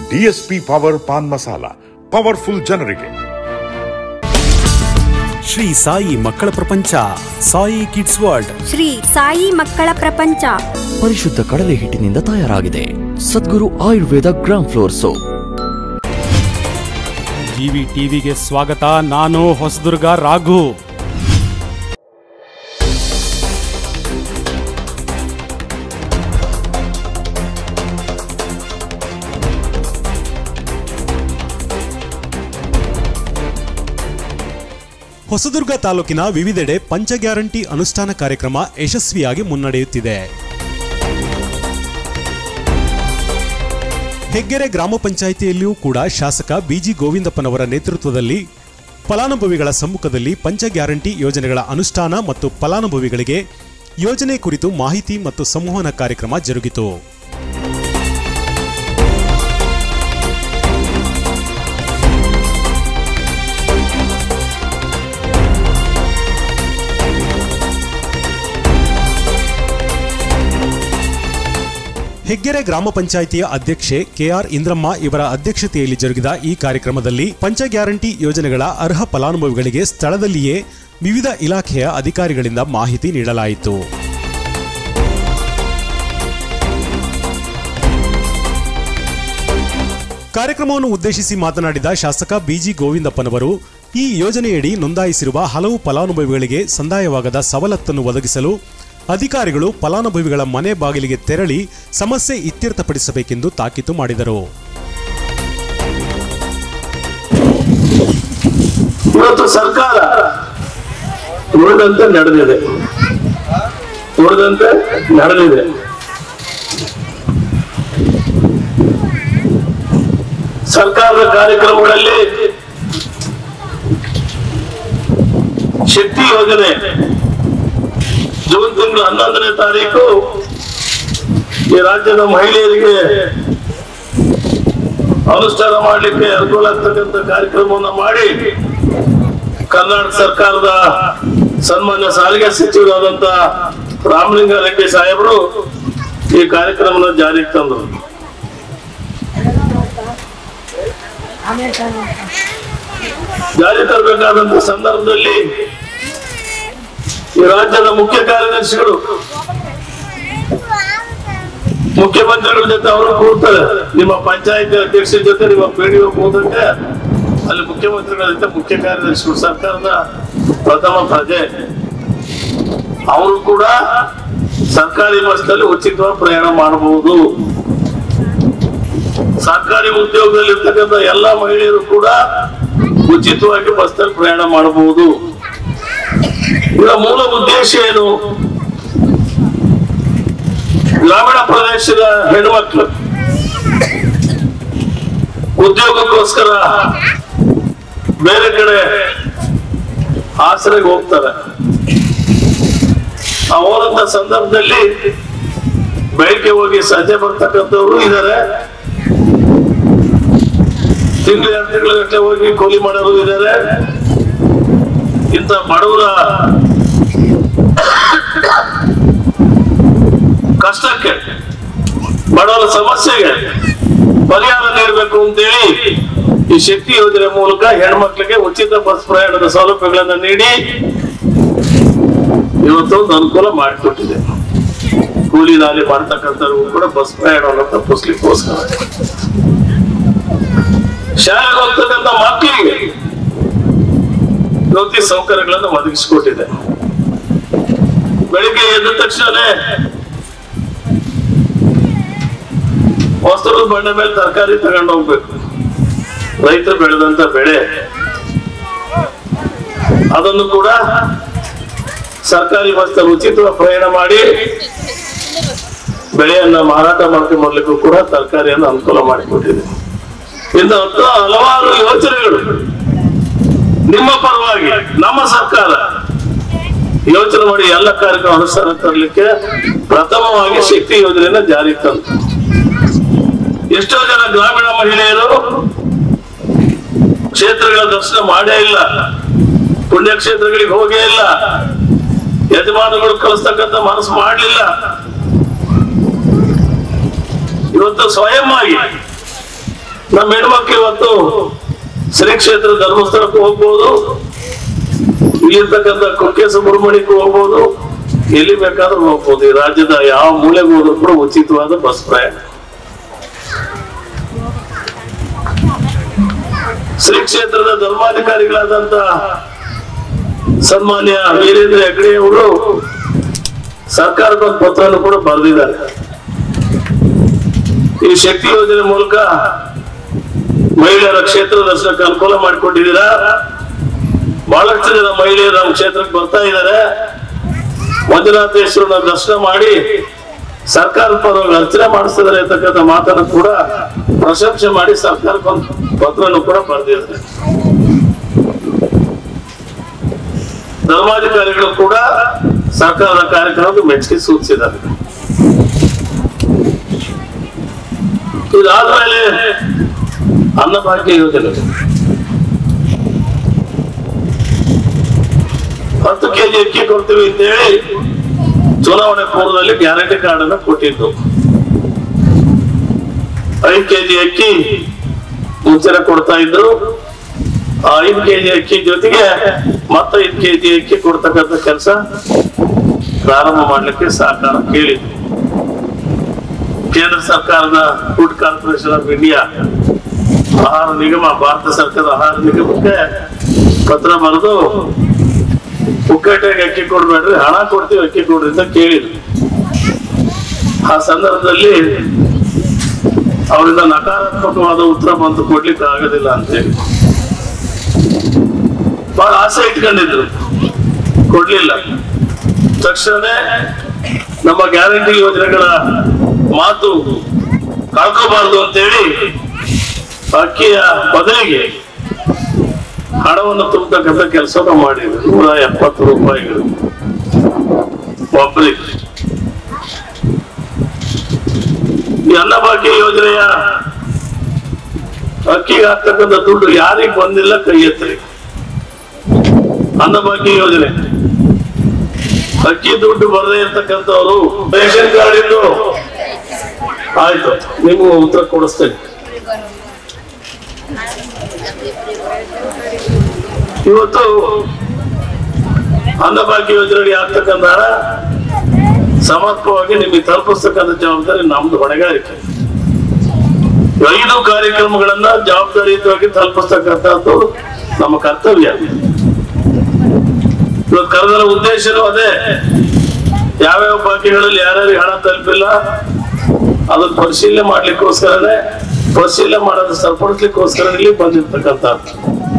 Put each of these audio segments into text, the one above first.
DSP power pan masala powerful ಜನರಿಗೆ ಶ್ರೀ ಸಾಯಿ ಮಕ್ಕಳ ಪ್ರಪಂಚ ಸಾಯಿ ಕಿಡ್ಸ್ ವರ್ಲ್ಡ್ ಶ್ರೀ ಸಾಯಿ ಮಕ್ಕಳ ಪ್ರಪಂಚ ಪರಿಶುದ್ಧ ಕಡಲೆ ಹಿಟ್ಟಿನಿಂದ ತಯಾರಾಗಿದೆ Sadguru Ayurveda gram flour soap GV ಟಿವಿಗೆ ಸ್ವಾಗತ ನಾನು ಹೊಸದುರ್ಗ ರಾಘು ಹೊಸದುರ್ಗ ತಾಲೂಕಿನ ವಿವಿಧೆಡೆ ಪಂಚ ಗ್ಯಾರಂಟಿ ಅನುಷ್ಠಾನ ಕಾರ್ಯಕ್ರಮ ಯಶಸ್ವಿಯಾಗಿ ಮುನ್ನಡೆಯುತ್ತಿದೆ ಹೆಗ್ಗೆರೆ ಗ್ರಾಮ ಪಂಚಾಯಿತಿಯಲ್ಲಿಯೂ ಕೂಡ ಶಾಸಕ ಬಿಜಿ ಗೋವಿಂದಪ್ಪನವರ ನೇತೃತ್ವದಲ್ಲಿ ಫಲಾನುಭವಿಗಳ ಸಮ್ಮುಖದಲ್ಲಿ ಪಂಚ ಗ್ಯಾರಂಟಿ ಯೋಜನೆಗಳ ಅನುಷ್ಠಾನ ಮತ್ತು ಫಲಾನುಭವಿಗಳಿಗೆ ಯೋಜನೆ ಕುರಿತು ಮಾಹಿತಿ ಮತ್ತು ಸಂವಹನ ಕಾರ್ಯಕ್ರಮ ಜರುಗಿತು ಹೆಗ್ಗೆರೆ ಗ್ರಾಮ ಪಂಚಾಯಿತಿಯ ಅಧ್ಯಕ್ಷೆ ಕೆಆರ್ ಇಂದ್ರಮ್ಮ ಇವರ ಅಧ್ಯಕ್ಷತೆಯಲ್ಲಿ ಜರುಗಿದ ಈ ಕಾರ್ಯಕ್ರಮದಲ್ಲಿ ಪಂಚ ಗ್ಯಾರಂಟಿ ಯೋಜನೆಗಳ ಅರ್ಹ ಫಲಾನುಭವಿಗಳಿಗೆ ಸ್ಥಳದಲ್ಲಿಯೇ ವಿವಿಧ ಇಲಾಖೆಯ ಅಧಿಕಾರಿಗಳಿಂದ ಮಾಹಿತಿ ನೀಡಲಾಯಿತು ಕಾರ್ಯಕ್ರಮವನ್ನು ಉದ್ದೇಶಿಸಿ ಮಾತನಾಡಿದ ಶಾಸಕ ಬಿಜಿ ಗೋವಿಂದಪ್ಪನವರು ಈ ಯೋಜನೆಯಡಿ ನೋಂದಾಯಿಸಿರುವ ಹಲವು ಫಲಾನುಭವಿಗಳಿಗೆ ಸಂದಾಯವಾಗದ ಸವಲತ್ತನ್ನು ಒದಗಿಸಲು ಅಧಿಕಾರಿಗಳು ಫಲಾನುಭವಿಗಳ ಮನೆ ಬಾಗಿಲಿಗೆ ತೆರಳಿ ಸಮಸ್ಯೆ ಇತ್ಯರ್ಥಪಡಿಸಬೇಕೆಂದು ತಾಕೀತು ಮಾಡಿದರು ಇವತ್ತು ಸರ್ಕಾರ ಉಳಿದಂತೆ ನಡೆದಿದೆ ಉಳಿದಂತೆ ನಡೆದಿದೆ ಸರ್ಕಾರದ ಕಾರ್ಯಕ್ರಮಗಳಲ್ಲಿ ಶಕ್ತಿ ಯೋಜನೆ ಜೂನ್ ತಿಂಗಳು ಹನ್ನೊಂದನೇ ತಾರೀಕು ಈ ರಾಜ್ಯದ ಮಹಿಳೆಯರಿಗೆ ಅನುಷ್ಠಾನ ಮಾಡಲಿಕ್ಕೆ ಅನುಕೂಲ ಆಗ್ತಕ್ಕಂಥ ಕಾರ್ಯಕ್ರಮವನ್ನು ಮಾಡಿ ಕರ್ನಾಟಕ ಸರ್ಕಾರದ ಸನ್ಮಾನ್ಯ ಸಾರಿಗೆ ಸಚಿವರಾದಂತ ರಾಮಲಿಂಗಾರೆಡ್ಡಿ ಸಾಹೇಬರು ಈ ಕಾರ್ಯಕ್ರಮನ ಜಾರಿಗೆ ತಂದರು ಜಾರಿ ತರಬೇಕಾದಂತ ಸಂದರ್ಭದಲ್ಲಿ ಈ ರಾಜ್ಯದ ಮುಖ್ಯ ಕಾರ್ಯದರ್ಶಿಗಳು ಮುಖ್ಯಮಂತ್ರಿಗಳ ಜೊತೆ ಅವರು ಕೂಡ್ತಾರೆ ನಿಮ್ಮ ಪಂಚಾಯತ್ ಅಧ್ಯಕ್ಷರ ಜೊತೆ ನಿಮ್ಮ ಪಿಡಿಒ ಕೂದಂಗೆ ಅಲ್ಲಿ ಮುಖ್ಯಮಂತ್ರಿಗಳ ಜೊತೆ ಮುಖ್ಯ ಕಾರ್ಯದರ್ಶಿಗಳು ಸರ್ಕಾರದ ಪ್ರಥಮ ಪ್ರಜೆ ಅವರು ಕೂಡ ಸರ್ಕಾರಿ ಬಸ್ನಲ್ಲಿ ಉಚಿತವಾಗಿ ಪ್ರಯಾಣ ಮಾಡಬಹುದು ಸರ್ಕಾರಿ ಉದ್ಯೋಗದಲ್ಲಿ ಇರ್ತಕ್ಕಂಥ ಎಲ್ಲ ಮಹಿಳೆಯರು ಕೂಡ ಉಚಿತವಾಗಿ ಬಸ್ನಲ್ಲಿ ಪ್ರಯಾಣ ಮಾಡಬಹುದು ಇದರ ಮೂಲ ಉದ್ದೇಶ ಏನು ಗ್ರಾಮೀಣ ಪ್ರದೇಶದ ಹೆಣ್ಮಕ್ಳು ಉದ್ಯೋಗಕ್ಕೋಸ್ಕರ ಬೇರೆ ಕಡೆ ಆಸರೆಗೆ ಹೋಗ್ತಾರೆ ಆ ಹೋದಂತ ಸಂದರ್ಭದಲ್ಲಿ ಬೆಳಿಗ್ಗೆ ಹೋಗಿ ಸಂಜೆ ಬರ್ತಕ್ಕಂಥವ್ರು ಇದ್ದಾರೆ ತಿಂಗಳು ಎರಡು ತಿಂಗಳ ಗಟ್ಟಲೆ ಹೋಗಿ ಕೂಲಿ ಮಾಡೋರು ಇದ್ದಾರೆ ಇಂಥ ಬಡವರ ಕಷ್ಟಕ್ಕೆ ಬಡವರ ಸಮಸ್ಯೆಗೆ ಪರಿಹಾರ ನೀಡಬೇಕು ಅಂತೇಳಿ ಈ ಶಕ್ತಿ ಯೋಜನೆ ಮೂಲಕ ಹೆಣ್ಮಕ್ಳಿಗೆ ಉಚಿತ ಬಸ್ ಪ್ರಯಾಣದ ಸೌಲಭ್ಯಗಳನ್ನು ನೀಡಿ ಇವತ್ತೊಂದು ಅನುಕೂಲ ಮಾಡಿಕೊಟ್ಟಿದೆ ಕೂಲಿ ನಾಲಿ ಮಾಡ್ತಕ್ಕಂಥವ್ರಿಗೂ ಕೂಡ ಬಸ್ ಪ್ರಯಾಣವನ್ನು ತಪ್ಪಿಸ್ಲಿಕ್ಕೋಸ್ಕರ ಶಾಲೆಗೆ ಹೋಗ್ತಕ್ಕಂಥ ಮಕ್ಕಳಿಗೆ ಇವತ್ತಿ ಸೌಕರ್ಯಗಳನ್ನು ಒದಗಿಸಿಕೊಟ್ಟಿದೆ ಬೆಳಿಗ್ಗೆ ಎದ್ದ ತಕ್ಷಣನೇ ವಸ್ತ್ರದ ಬಂಡೆ ಮೇಲೆ ತರಕಾರಿ ತಗೊಂಡು ಹೋಗ್ಬೇಕು ರೈತರು ಬೆಳೆದಂತ ಬೆಳೆ ಅದನ್ನು ಕೂಡ ಸರ್ಕಾರಿ ಬಸ್ನಲ್ಲಿ ಉಚಿತವಾಗಿ ಪ್ರಯಾಣ ಮಾಡಿ ಬೆಳೆಯನ್ನ ಮಾರಾಟ ಮಾಡ್ಕೊಂಡ್ಬರ್ಲಿಕ್ಕೂ ಕೂಡ ತರಕಾರಿಯನ್ನು ಅನುಕೂಲ ಮಾಡಿಕೊಟ್ಟಿದೆ ಇಂಥ ಹತ್ತು ಹಲವಾರು ಯೋಚನೆಗಳು ನಿಮ್ಮ ಪರವಾಗಿ ನಮ್ಮ ಸರ್ಕಾರ ಯೋಚನೆ ಮಾಡಿ ಎಲ್ಲ ಕಾರ್ಯಕ್ರಮ ಅನುಷ್ಠಾನ ತರಲಿಕ್ಕೆ ಪ್ರಥಮವಾಗಿ ಶಕ್ತಿ ಯೋಜನೆಯನ್ನ ಜಾರಿಗೆ ತಂತು ಎಷ್ಟೋ ಜನ ಗ್ರಾಮೀಣ ಮಹಿಳೆಯರು ಕ್ಷೇತ್ರಗಳ ದರ್ಶನ ಮಾಡೇ ಇಲ್ಲ ಪುಣ್ಯಕ್ಷೇತ್ರಗಳಿಗೆ ಹೋಗೇ ಇಲ್ಲ ಯಜಮಾನಗಳು ಕಳಿಸ್ತಕ್ಕಂಥ ಮನಸ್ಸು ಮಾಡಲಿಲ್ಲ ಇವತ್ತು ಸ್ವಯಂ ಆಗಿ ನಮ್ಮ ಹೆಣ್ಮಕ್ಳು ಇವತ್ತು ಶ್ರೀ ಕ್ಷೇತ್ರ ಧರ್ಮಸ್ಥಳಕ್ಕೆ ಹೋಗ್ಬೋದು ಇಲ್ಲಿರ್ತಕ್ಕಂಥ ಕುಕ್ಕೆ ಸುಬ್ರಹ್ಮಣ್ಯಕ್ಕೆ ಹೋಗ್ಬೋದು ಎಲ್ಲಿ ಬೇಕಾದ್ರೂ ಹೋಗ್ಬೋದು ಈ ರಾಜ್ಯದ ಯಾವ ಮೂಲೆಗೆ ಹೋದ್ರೂ ಕೂಡ ಉಚಿತವಾದ ಬಸ್ ಪ್ರಯಾಣ ಶ್ರೀ ಕ್ಷೇತ್ರದ ಧರ್ಮಾಧಿಕಾರಿಗಳಾದಂತ ಸನ್ಮಾನ್ಯ ವೀರೇಂದ್ರ ಹೆಗ್ಡೆ ಅವರು ಸರ್ಕಾರಕ್ಕೆ ಒಂದು ಪತ್ರವನ್ನು ಕೂಡ ಬರೆದಿದ್ದಾರೆ ಈ ಶಕ್ತಿ ಯೋಜನೆ ಮೂಲಕ ಮಹಿಳೆಯರ ಕ್ಷೇತ್ರ ದರ್ಶನಕ್ಕೆ ಅನುಕೂಲ ಮಾಡಿಕೊಟ್ಟಿದ್ದೀರಾ ಬಹಳಷ್ಟು ಜನ ಮಹಿಳೆಯರು ನಮ್ಮ ಕ್ಷೇತ್ರಕ್ಕೆ ಬರ್ತಾ ಇದ್ದಾರೆ ಮಂಜುನಾಥೇಶ್ವರನ ದರ್ಶನ ಮಾಡಿ ಸರ್ಕಾರದ ಪರವಾಗಿ ಅರ್ಚನೆ ಮಾಡಿಸ್ತಿದ್ದಾರೆ ಅಂತಕ್ಕಂಥ ಮಾತನ್ನು ಕೂಡ ಪ್ರಶಂಸೆ ಮಾಡಿ ಸರ್ಕಾರಕ್ಕೆ ಒಂದು ಪತ್ರವನ್ನು ಕೂಡ ಬರೆದಿದ್ದಾರೆ ಧರ್ಮಾಧಿಕಾರಿಗಳು ಕೂಡ ಸರ್ಕಾರದ ಕಾರ್ಯಕ್ರಮಕ್ಕೆ ಮೆಚ್ಚುಗೆ ಸೂಚಿಸಿದ್ದಾರೆ ಇದಾದ್ಮೇಲೆ ಅನ್ನಭಾಗ್ಯ ಯೋಜನೆ ಹತ್ತು ಕೆಜಿ ಅಕ್ಕಿ ಕೊಡ್ತೀವಿ ಅಂತೇಳಿ ಚುನಾವಣೆ ಪೂರ್ವದಲ್ಲಿ ಗ್ಯಾರಂಟಿ ಕಾರ್ಡ್ ಅನ್ನ ಕೊಟ್ಟಿದ್ದು ಐದು ಕೆಜಿ ಅಕ್ಕಿ ಮುಂಚೆನೆ ಕೊಡ್ತಾ ಇದ್ರು ಆ ಐದು ಕೆಜಿ ಅಕ್ಕಿ ಜೊತೆಗೆ ಮತ್ತೆ ಐದು ಕೆಜಿ ಅಕ್ಕಿ ಕೊಡ್ತಕ್ಕಂಥ ಕೆಲಸ ಪ್ರಾರಂಭ ಮಾಡ್ಲಿಕ್ಕೆ ಸಹಕಾರ ಕೇಳಿದ್ರು ಕೇಂದ್ರ ಸರ್ಕಾರದ ಫುಡ್ ಕಾರ್ಪೊರೇಷನ್ ಆಫ್ ಇಂಡಿಯಾ ಆಹಾರ ನಿಗಮ ಭಾರತ ಸರ್ಕಾರದ ಆಹಾರ ನಿಗಮಕ್ಕೆ ಪತ್ರ ಬರೆದು ಪುಕ್ಕಟೆಗೆ ಅಕ್ಕಿ ಕೊಡ್ಬೇಡ್ರಿ ಹಣ ಕೊಡ್ತೀವಿ ಅಕ್ಕಿ ಕೊಡ್ರಿ ಅಂತ ಕೇಳಿದ್ರು ಆ ಸಂದರ್ಭದಲ್ಲಿ ಅವರಿಂದ ನಕಾರಾತ್ಮಕವಾದ ಉತ್ತರ ಬಂತು ಕೊಡ್ಲಿಕ್ಕೆ ಆಗೋದಿಲ್ಲ ಅಂತೇಳಿ ಬಹಳ ಆಸೆ ಇಟ್ಕೊಂಡಿದ್ರು ಕೊಡ್ಲಿಲ್ಲ ತಕ್ಷಣನೇ ನಮ್ಮ ಗ್ಯಾರಂಟಿ ಯೋಜನೆಗಳ ಮಾತು ಕಳ್ಕೋಬಾರ್ದು ಅಂತೇಳಿ ಅಕ್ಕಿಯ ಬದಲಿಗೆ ಹಣವನ್ನು ತುಂಬತಕ್ಕಂಥ ಕೆಲಸ ಮಾಡಿದ್ರು ನೂರ ಎಪ್ಪತ್ತು ರೂಪಾಯಿಗಳು ಒಬ್ಬರಿಗೆ ಈ ಅನ್ನಭಾಗ್ಯ ಯೋಜನೆಯ ಅಕ್ಕಿಗೆ ಹಾಕ್ತಕ್ಕಂಥ ದುಡ್ಡು ಯಾರಿಗೆ ಬಂದಿಲ್ಲ ಕೈ ಎತ್ತರಿ ಅನ್ನಭಾಗ್ಯ ಯೋಜನೆ ಅಕ್ಕಿ ದುಡ್ಡು ಬರದೇ ಇರ್ತಕ್ಕಂಥವ್ರು ರೇಷನ್ ಕಾರ್ಡ್ ಇದ್ದು ಆಯ್ತು ನಿಮ್ಗೂ ಉತ್ತರ ಕೊಡಿಸ್ತೇನೆ ಇವತ್ತು ಅನ್ನಭಾಗ್ಯ ಯೋಜನೆಗೆ ಆಗ್ತಕ್ಕಂಥ ಹಣ ಸಮರ್ಪಕವಾಗಿ ನಿಮಗೆ ತಲುಪಿಸ್ತಕ್ಕಂಥ ಜವಾಬ್ದಾರಿ ನಮ್ದು ಹೊಣೆಗಾರಿಕೆ ಐದು ಕಾರ್ಯಕ್ರಮಗಳನ್ನ ಜವಾಬ್ದಾರಿಯುತವಾಗಿ ತಲುಪಿಸ್ತಕ್ಕಂಥದ್ದು ನಮ್ಮ ಕರ್ತವ್ಯ ಇವತ್ತು ಕರೆದರ ಉದ್ದೇಶನೂ ಅದೇ ಯಾವ್ಯಾವ ಬಾಕಿಗಳಲ್ಲಿ ಯಾರ್ಯಾರಿಗೆ ಹಣ ತಲುಪಿಲ್ಲ ಅದನ್ನ ಪರಿಶೀಲನೆ ಮಾಡ್ಲಿಕ್ಕೋಸ್ಕರನೇ ಪರಿಶೀಲನೆ ಮಾಡೋದು ಸರಿಪಡಿಸ್ಲಿಕ್ಕೋಸ್ಕರ ಇಲ್ಲಿ ಬಂದಿರ್ತಕ್ಕಂಥದ್ದು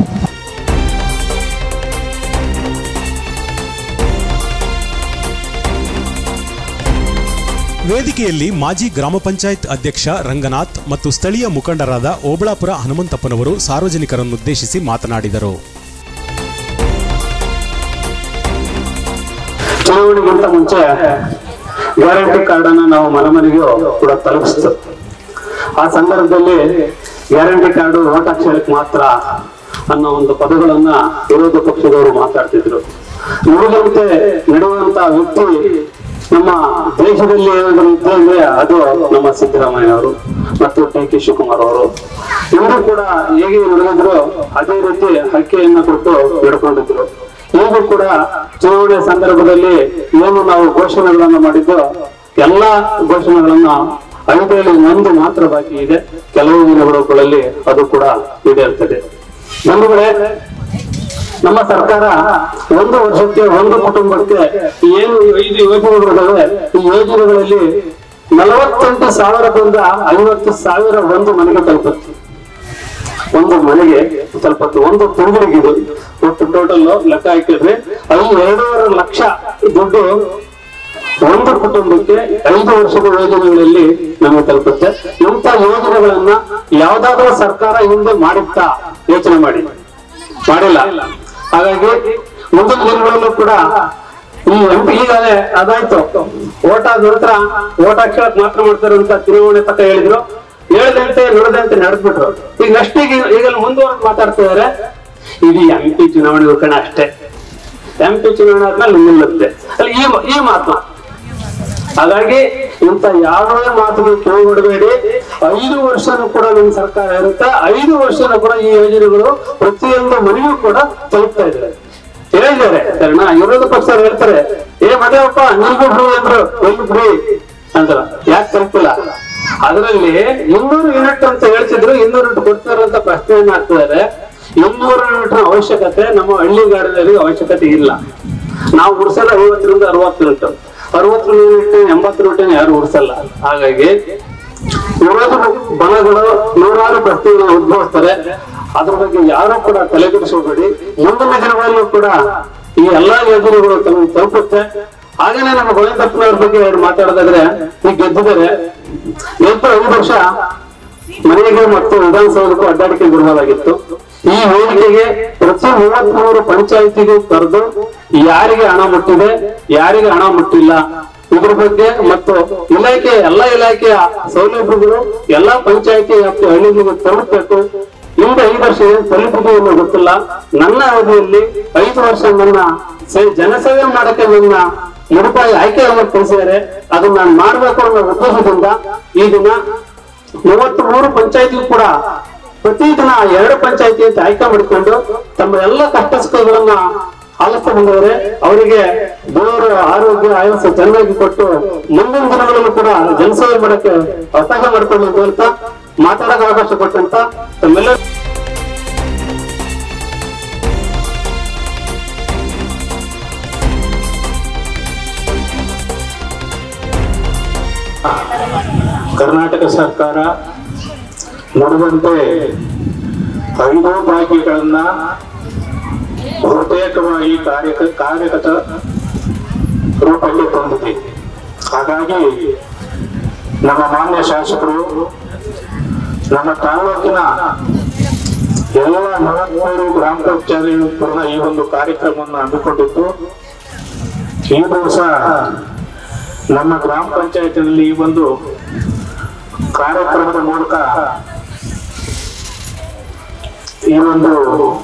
ವೇದಿಕೆಯಲ್ಲಿ ಮಾಜಿ ಗ್ರಾಮ ಪಂಚಾಯತ್ ಅಧ್ಯಕ್ಷ ರಂಗನಾಥ್ ಮತ್ತು ಸ್ಥಳೀಯ ಮುಖಂಡರಾದ ಓಬಳಾಪುರ ಹನುಮಂತಪ್ಪನವರು ಸಾರ್ವಜನಿಕರನ್ನುದ್ದೇಶಿಸಿ ಮಾತನಾಡಿದರು ಚುನಾವಣೆಗಿಂತ ಮುಂಚೆ ಗ್ಯಾರಂಟಿ ಕಾರ್ಡ್ ಅನ್ನ ನಾವು ಮನೆ ಮನೆಗೂ ಕೂಡ ತಲುಪಿಸ್ತು ಆ ಸಂದರ್ಭದಲ್ಲಿ ಗ್ಯಾರಂಟಿ ಕಾರ್ಡು ಓಟ್ ಹಾಕ್ಸಲಿಕ್ಕೆ ಮಾತ್ರ ಅನ್ನೋ ಒಂದು ಪದಗಳನ್ನ ವಿರೋಧ ಪಕ್ಷದವರು ಮಾತಾಡ್ತಿದ್ರು ನುಡಿದಂತೆ ನಡೆಯುವಂತ ವ್ಯಕ್ತಿ ನಮ್ಮ ದೇಶದಲ್ಲಿ ಏನಾದ್ರು ಇದ್ದೆ ಅಂದ್ರೆ ಅದು ನಮ್ಮ ಸಿದ್ದರಾಮಯ್ಯ ಅವರು ಮತ್ತು ಡಿ ಕೆ ಶಿವಕುಮಾರ್ ಅವರು ಇವರು ಕೂಡ ಹೇಗೆ ನಡೆದಿದ್ರು ಅದೇ ರೀತಿ ಹಕ್ಕಿಯನ್ನ ಕೊಟ್ಟು ನಡ್ಕೊಂಡಿದ್ರು ಈಗೂ ಕೂಡ ಚುನಾವಣೆ ಸಂದರ್ಭದಲ್ಲಿ ಏನು ನಾವು ಘೋಷಣೆಗಳನ್ನ ಮಾಡಿದ್ದು ಎಲ್ಲಾ ಘೋಷಣೆಗಳನ್ನ ಐದರಲ್ಲಿ ಒಂದು ಮಾತ್ರ ಬಾಕಿ ಇದೆ ಕೆಲವು ದಿನಗಳಲ್ಲಿ ಅದು ಕೂಡ ಈಡೇರ್ತದೆ ಬಂಧುಗಳೇ ನಮ್ಮ ಸರ್ಕಾರ ಒಂದು ವರ್ಷಕ್ಕೆ ಒಂದು ಕುಟುಂಬಕ್ಕೆ ಏನು ಈ ಐದು ಯೋಜನೆಗಳಿದಾವೆ ಈ ಯೋಜನೆಗಳಲ್ಲಿ ನಲವತ್ತೆಂಟು ಸಾವಿರದಿಂದ ಐವತ್ತು ಸಾವಿರ ಒಂದು ಮನೆಗೆ ತಲುಪುತ್ತೆ ಒಂದು ಮನೆಗೆ ಸ್ವಲ್ಪ ಒಂದು ತಿಂಗಳಿಗೆ ಇದು ಒಟ್ಟು ಟೋಟಲ್ ಲೆಕ್ಕ ಹಾಕಿದ್ರೆ ಐದು ಎರಡೂವರೆ ಲಕ್ಷ ದುಡ್ಡು ಒಂದು ಕುಟುಂಬಕ್ಕೆ ಐದು ವರ್ಷದ ಯೋಜನೆಗಳಲ್ಲಿ ನಮಗೆ ತಲುಪುತ್ತೆ ಇಂಥ ಯೋಜನೆಗಳನ್ನ ಯಾವ್ದಾದ್ರೂ ಸರ್ಕಾರ ಹಿಂದೆ ಮಾಡುತ್ತಾ ಯೋಚನೆ ಮಾಡಿ ಮಾಡಿಲ್ಲ ಹಾಗಾಗಿ ಮುಂದಿನ ದಿನಗಳಲ್ಲೂ ಕೂಡ ಈ ಎಂ ಪಿ ಈಗಾಗಲೇ ಅದಾಯ್ತು ಓಟ್ ಆದ ನಂತರ ಓಟ್ ಹಾಕ್ಸಕ್ ಮಾತ್ರ ಮಾಡ್ತಾರೆ ಅಂತ ಚುನಾವಣೆ ತಕ್ಕ ಹೇಳಿದ್ರು ಹೇಳ್ದಂತೆ ನುಡಿದಂತೆ ನಡೆದ್ಬಿಟ್ರು ಈಗ ನೆಕ್ಸ್ಟ್ ಈಗ ಈಗ ಮುಂದುವರೆದು ಮಾತಾಡ್ತಿದ್ದಾರೆ ಇದು ಎಂ ಪಿ ಚುನಾವಣೆ ಕಣ ಅಷ್ಟೇ ಎಂ ಪಿ ಚುನಾವಣೆ ಆದ್ಮೇಲೆ ನಿಲ್ಲುತ್ತೆ ಅಲ್ಲಿ ಈ ಈ ಮಾತು ಹಾಗಾಗಿ ಇಂಥ ಯಾವುದೇ ಮಾತಿಗೆ ಕಿವಿಗೊಡಬೇಡಿ ಐದು ವರ್ಷನೂ ಕೂಡ ನಮ್ಮ ಸರ್ಕಾರ ಇರುತ್ತೆ ಐದು ವರ್ಷನೂ ಕೂಡ ಈ ಯೋಜನೆಗಳು ಪ್ರತಿಯೊಂದು ಮನೆಗೂ ಕೂಡ ತಲುಪ್ತಾ ಇದೆ ಹೇಳಿದ್ದಾರೆ ಕಾರಣ ವಿರೋಧ ಪಕ್ಷದವ್ರು ಹೇಳ್ತಾರೆ ಏ ಮದೇವಪ್ಪ ನಿಲ್ಗೂ ಫ್ರೀ ಅಂದ್ರು ಎಲ್ಲಿ ಫ್ರೀ ಅಂದ್ರ ಯಾಕೆ ತಲುಪಿಲ್ಲ ಅದರಲ್ಲಿ ಇನ್ನೂರು ಯೂನಿಟ್ ಅಂತ ಹೇಳ್ತಿದ್ರು ಇನ್ನೂರು ಯೂನಿಟ್ ಕೊಡ್ತಾರೆ ಅಂತ ಪ್ರಶ್ನೆಯನ್ನ ಹಾಕ್ತಿದ್ದಾರೆ ಇನ್ನೂರು ಯೂನಿಟ್ ಅವಶ್ಯಕತೆ ನಮ್ಮ ಹಳ್ಳಿಗಾರರಿಗೆ ಅವಶ್ಯಕತೆ ಇಲ್ಲ ನಾವು ಉಡ್ಸಲ್ಲ ಐವತ್ತರಿಂದ ಅರವತ್ತು ಯೂನಿಟ್ ಅರವತ್ತು ಯೂನಿಟ್ ಎಂಬತ್ತು ಯೂನಿಟ್ ಯಾರು ಉಡ್ಸಲ್ಲ ಹಾಗಾಗಿ ವಿರೋಧ ಬಲಗಳು ನೂರಾರು ಪ್ರಶ್ನೆಗಳನ್ನ ಉದ್ಭವಿಸ್ತಾರೆ ಅದ್ರ ಬಗ್ಗೆ ಯಾರು ಕೂಡ ತಲೆಕೆಡಿಸಬೇಡಿ ಮುಂದಿನ ದಿನಗಳಲ್ಲೂ ಕೂಡ ಈ ಎಲ್ಲಾ ಯೋಜನೆಗಳು ತಮಗೆ ತಲುಪುತ್ತೆ ಹಾಗೇನೆ ನಮ್ಮ ಗೋವಿಂದಪ್ಪನವ್ರ ಬಗ್ಗೆ ಅವ್ರು ಮಾತಾಡೋದಾದ್ರೆ ಈಗ ಗೆದ್ದಿದ್ದಾರೆ ಎಂಟು ಐದು ವರ್ಷ ಮನೆಗೆ ಮತ್ತು ವಿಧಾನಸೌಧಕ್ಕೂ ಅಡ್ಡಾಡಿಕೆ ಬಿಡಬಹುದಾಗಿತ್ತು ಈ ವೇದಿಕೆಗೆ ಪ್ರತಿ ಮೂವತ್ಮೂರು ಪಂಚಾಯಿತಿಗೂ ಕರೆದು ಯಾರಿಗೆ ಹಣ ಮುಟ್ಟಿದೆ ಯಾರಿಗೆ ಹಣ ಮುಟ್ಟಿಲ್ಲ ಇದ್ರ ಬಗ್ಗೆ ಮತ್ತು ಇಲಾಖೆ ಎಲ್ಲಾ ಇಲಾಖೆಯ ಸೌಲಭ್ಯಗಳು ಎಲ್ಲಾ ಪಂಚಾಯಿತಿ ವ್ಯಾಪ್ತಿ ಹಳ್ಳಿಗಳಿಗೆ ತಲುಪಬೇಕು ಹಿಂದೆ ಐದು ವರ್ಷ ಏನ್ ತಲುಪಿದೆ ಅನ್ನೋ ಗೊತ್ತಿಲ್ಲ ನನ್ನ ಅವಧಿಯಲ್ಲಿ ಐದು ವರ್ಷ ನನ್ನ ಸೇ- ಜನಸೇವೆ ಮಾಡಕ್ಕೆ ನನ್ನ ಮುಡುಪಾಯಿ ಆಯ್ಕೆಯನ್ನು ಕಳಿಸಿದ್ದಾರೆ ಅದನ್ನ ನಾನು ಮಾಡ್ಬೇಕು ಅನ್ನೋ ಉದ್ದೇಶದಿಂದ ಈ ದಿನ ಮೂವತ್ತ್ ಮೂರು ಪಂಚಾಯತಿ ಕೂಡ ಪ್ರತಿದಿನ ಎರಡು ಪಂಚಾಯತಿ ಅಂತ ಆಯ್ಕೆ ಮಾಡಿಕೊಂಡು ತಮ್ಮ ಎಲ್ಲ ಕಷ್ಟ ಸುಖಗಳನ್ನ ಆಲಿಸ್ತಾ ಬಂದವರೆ ಅವರಿಗೆ ದೇವರ ಆರೋಗ್ಯ ಆಯಸ್ಸು ಚೆನ್ನಾಗಿ ಕೊಟ್ಟು ಮುಂದಿನ ದಿನಗಳಲ್ಲೂ ಕೂಡ ಜನಸೇವೆ ಮಾಡಕ್ಕೆ ಅವಕಾಶ ಮಾಡ್ಕೊಂಡು ಅಂತ ಹೇಳ್ತಾ ಮಾತಾಡೋಕೆ ಅವಕಾಶ ಕೊಟ್ಟಂತ ತಮ್ಮೆಲ್ಲ ಕರ್ನಾಟಕ ಸರ್ಕಾರ ನುಡಿದಂತೆ ಐದು ಭಾಗ್ಯಗಳನ್ನ ಬಹುತೇಕವಾಗಿ ಕಾರ್ಯ ಕಾರ್ಯಗತ ರೂಪಕ್ಕೆ ತಂದಿದೆ ಹಾಗಾಗಿ ನಮ್ಮ ಮಾನ್ಯ ಶಾಸಕರು ನಮ್ಮ ತಾಲೂಕಿನ ಎಲ್ಲ ನಲವತ್ಮೂರು ಗ್ರಾಮ ಪಂಚಾಯತಿಗಳು ಕೂಡ ಈ ಒಂದು ಕಾರ್ಯಕ್ರಮವನ್ನು ಹಮ್ಮಿಕೊಂಡಿದ್ದು ಈ ದಿವಸ ನಮ್ಮ ಗ್ರಾಮ ಪಂಚಾಯತಿನಲ್ಲಿ ಈ ಒಂದು ಕಾರ್ಯಕ್ರಮದ ಮೂಲಕ ಈ ಒಂದು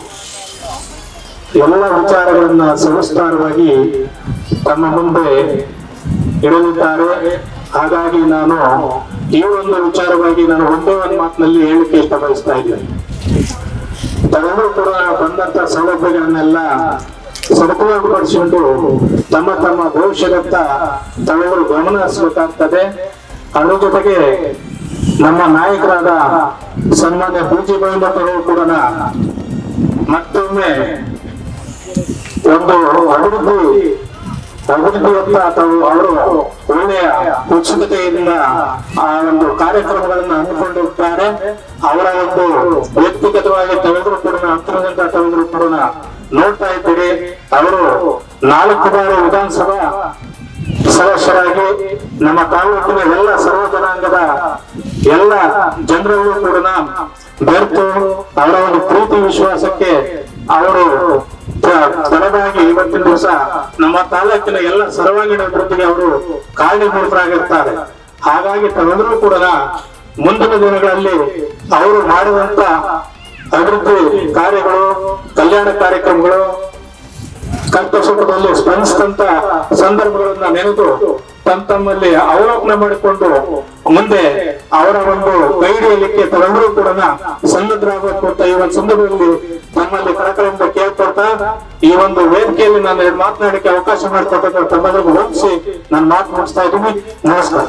ಎಲ್ಲ ವಿಚಾರಗಳನ್ನ ಸವಿಸ್ತಾರವಾಗಿ ತಮ್ಮ ಮುಂದೆ ಇಡಲಿದ್ದಾರೆ ಹಾಗಾಗಿ ನಾನು ಈ ಒಂದು ವಿಚಾರವಾಗಿ ನಾನು ಒಂದೇ ಒಂದು ಮಾತಿನಲ್ಲಿ ಹೇಳಿಕೆ ಇಷ್ಟ ಬಯಸ್ತಾ ಇದ್ದೀನಿ ತಾವೆಲ್ಲರೂ ಕೂಡ ಬಂದಂತ ಸೌಲಭ್ಯಗಳನ್ನೆಲ್ಲ ಸದುಪಯೋಗಪಡಿಸಿಕೊಂಡು ತಮ್ಮ ತಮ್ಮ ಭವಿಷ್ಯದತ್ತ ತಾವೆಲ್ಲರೂ ಗಮನ ಹರಿಸಬೇಕಾಗ್ತದೆ ಅದ್ರ ಜೊತೆಗೆ ನಮ್ಮ ನಾಯಕರಾದ ಸನ್ಮಾನ್ಯ ಪೂಜಿ ಗೋವಿಂದಪ್ಪರು ಕೂಡ ಮತ್ತೊಮ್ಮೆ ಒಂದು ಅಭಿವೃದ್ಧಿ ಅಭಿವೃದ್ಧಿಯತ್ತ ತಾವು ಅವರು ಒಳ್ಳೆಯ ಉತ್ಸುಕತೆಯಿಂದ ಆ ಒಂದು ಕಾರ್ಯಕ್ರಮಗಳನ್ನು ಹಮ್ಮಿಕೊಂಡಿರ್ತಾರೆ ಅವರ ಒಂದು ವ್ಯಕ್ತಿಗತವಾಗಿ ತಾವೆಲ್ಲರೂ ಕೂಡ ಹತ್ತಿರದಿಂದ ತಾವೆಲ್ಲರೂ ಕೂಡ ನೋಡ್ತಾ ಇದ್ದೀರಿ ಅವರು ನಾಲ್ಕು ಬಾರಿ ವಿಧಾನಸಭಾ ಸದಸ್ಯರಾಗಿ ನಮ್ಮ ತಾಲೂಕಿನ ಎಲ್ಲ ಸರ್ವ ಜನಾಂಗದ ಎಲ್ಲ ಜನರಲ್ಲೂ ಕೂಡ ಬೆರೆತು ಅವರ ಒಂದು ಪ್ರೀತಿ ವಿಶ್ವಾಸಕ್ಕೆ ಅವರು ತ- ತಲೆಬಾಗಿ ಇವತ್ತಿನ ದಿವಸ ನಮ್ಮ ತಾಲೂಕಿನ ಎಲ್ಲ ಸರ್ವಾಂಗೀಣ ಅಭಿವೃದ್ಧಿಗೆ ಅವರು ಕಾರಣೀಭೂತರಾಗಿರ್ತಾರೆ ಹಾಗಾಗಿ ತಾವೆಲ್ಲರೂ ಕೂಡ ಮುಂದಿನ ದಿನಗಳಲ್ಲಿ ಅವರು ಮಾಡಿದಂತ ಅಭಿವೃದ್ಧಿ ಕಾರ್ಯಗಳು ಕಲ್ಯಾಣ ಕಾರ್ಯಕ್ರಮಗಳು ಕಷ್ಟ ಸುಖದಲ್ಲಿ ಸ್ಪಂದಿಸಿದಂತ ಸಂದರ್ಭಗಳನ್ನ ನೆನೆದು ತಮ್ಮ ತಮ್ಮಲ್ಲಿ ಅವಲೋಕನ ಮಾಡಿಕೊಂಡು ಮುಂದೆ ಅವರ ಒಂದು ಕೈ ಹಿಡಿಯಲಿಕ್ಕೆ ತಾವೆಲ್ಲರೂ ಕೂಡ ಸನ್ನದ್ಧರಾಗಬೇಕು ಅಂತ ಈ ಒಂದು ಸಂದರ್ಭದಲ್ಲಿ ತಮ್ಮಲ್ಲಿ ಕಳಕಳಿಯಿಂದ ಕೇಳ್ಕೊಳ್ತಾ ಈ ಒಂದು ವೇದಿಕೆಯಲ್ಲಿ ನಾನು ಎರಡು ಮಾತನಾಡಲಿಕ್ಕೆ ಅವಕಾಶ ಮಾಡಿಕೊಟ್ಟ ತಮ್ಮೆಲ್ಲರಿಗೂ ವಂದಿಸಿ ನಾನು ಮಾತು ಮುಗಿಸ್ತಾ ಇದ್ದೀನಿ ನಮಸ್ಕಾರ